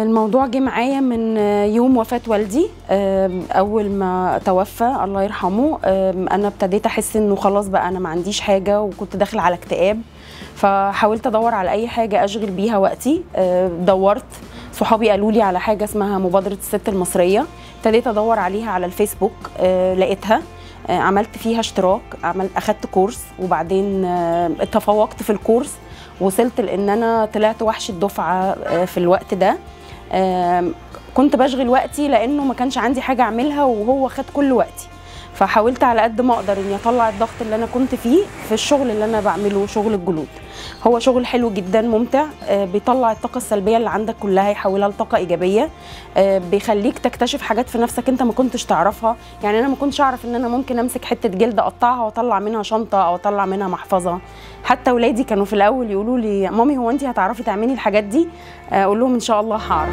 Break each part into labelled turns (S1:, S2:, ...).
S1: الموضوع جه معايا من يوم وفاة والدي آم، أول ما توفى الله يرحمه آم، أنا ابتديت أحس إنه خلاص بقى أنا ما عنديش حاجة وكنت داخلة على اكتئاب فحاولت أدور على أي حاجة أشغل بيها وقتي آم، دورت صحابي قالوا لي على حاجة اسمها مبادرة الست المصرية ابتديت أدور عليها على الفيسبوك آه، لقيتها آه، عملت فيها اشتراك عملت أخدت كورس وبعدين آه، تفوقت في الكورس وصلت لان انا طلعت وحش الدفعه آه، في الوقت ده آم، كنت بشغل وقتي لانه ما كانش عندي حاجه اعملها وهو خد كل وقتي فحاولت على قد ما اقدر اني اطلع الضغط اللي انا كنت فيه في الشغل اللي انا بعمله شغل الجلود هو شغل حلو جدا ممتع آه، بيطلع الطاقه السلبيه اللي عندك كلها يحولها لطاقه ايجابيه آه، بيخليك تكتشف حاجات في نفسك انت ما كنتش تعرفها يعني انا ما كنتش اعرف ان انا ممكن امسك حته جلد اقطعها واطلع منها شنطه او اطلع منها محفظه حتى ولادي كانوا في الاول يقولوا لي مامي هو انت هتعرفي تعملي الحاجات دي آه، اقول لهم ان شاء الله هعرف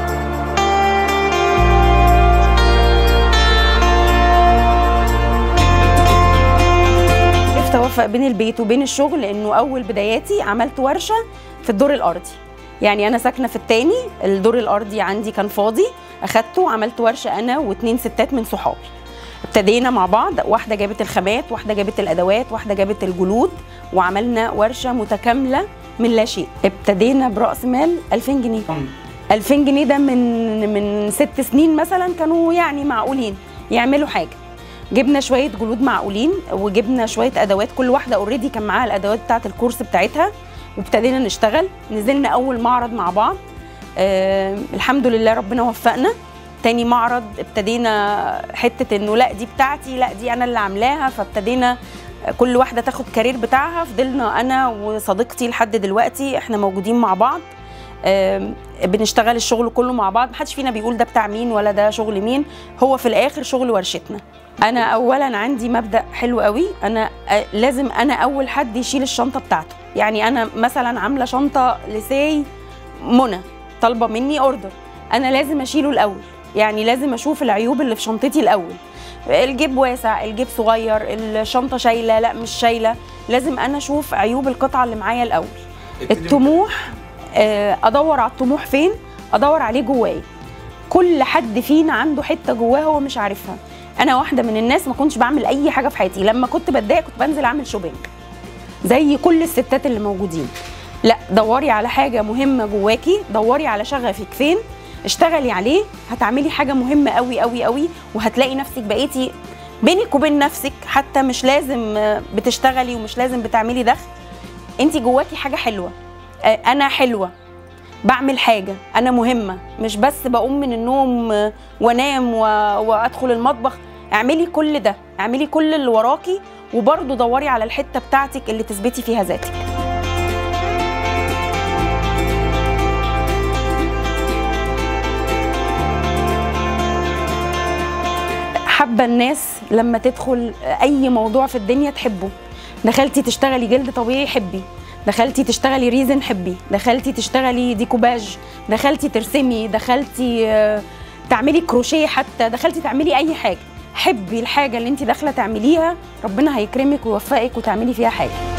S1: عرفت اوفق بين البيت وبين الشغل لانه اول بداياتي عملت ورشه في الدور الارضي يعني انا ساكنه في التاني الدور الارضي عندي كان فاضي اخدته وعملت ورشه انا واتنين ستات من صحابي ابتدينا مع بعض واحده جابت الخامات واحده جابت الادوات واحده جابت الجلود وعملنا ورشه متكامله من لا شيء ابتدينا براس مال 2000 جنيه 2000 جنيه ده من من ست سنين مثلا كانوا يعني معقولين يعملوا حاجه جبنا شويه جلود معقولين وجبنا شويه ادوات كل واحده اوريدي كان معاها الادوات بتاعه الكورس بتاعتها وابتدينا نشتغل نزلنا اول معرض مع بعض آه الحمد لله ربنا وفقنا تاني معرض ابتدينا حته انه لا دي بتاعتي لا دي انا اللي عاملاها فابتدينا كل واحده تاخد كارير بتاعها فضلنا انا وصديقتي لحد دلوقتي احنا موجودين مع بعض آم، بنشتغل الشغل كله مع بعض محدش فينا بيقول ده بتاع مين ولا ده شغل مين هو في الاخر شغل ورشتنا انا اولا عندي مبدا حلو قوي انا آه، لازم انا اول حد يشيل الشنطه بتاعته يعني انا مثلا عامله شنطه لسي منى طالبه مني اوردر انا لازم اشيله الاول يعني لازم اشوف العيوب اللي في شنطتي الاول الجيب واسع الجيب صغير الشنطه شايله لا مش شايله لازم انا اشوف عيوب القطعه اللي معايا الاول الطموح آه، ادور على الطموح فين ادور عليه جوايا كل حد فينا عنده حته جواه هو مش عارفها انا واحده من الناس ما كنتش بعمل اي حاجه في حياتي لما كنت بتضايق كنت بنزل اعمل شوبينج زي كل الستات اللي موجودين لا دوري على حاجه مهمه جواكي دوري على شغفك فين اشتغلي عليه هتعملي حاجه مهمه قوي قوي قوي وهتلاقي نفسك بقيتي بينك وبين نفسك حتى مش لازم آه، بتشتغلي ومش لازم بتعملي دخل انت جواكي حاجه حلوه آه، انا حلوه بعمل حاجه انا مهمه مش بس بقوم من النوم آه، وانام و- وادخل المطبخ اعملي كل ده اعملي كل اللي وراكي وبرضه دوري على الحته بتاعتك اللي تثبتي فيها ذاتك حابه الناس لما تدخل اي موضوع في الدنيا تحبه دخلتي تشتغلي جلد طبيعي حبي دخلتي تشتغلي ريزن حبي دخلتي تشتغلي ديكوباج دخلتي ترسمي دخلتي آه، تعملي كروشيه حتى دخلتي تعملي اي حاجه حبي الحاجه اللي انت داخله تعمليها ربنا هيكرمك ويوفقك وتعملي فيها حاجه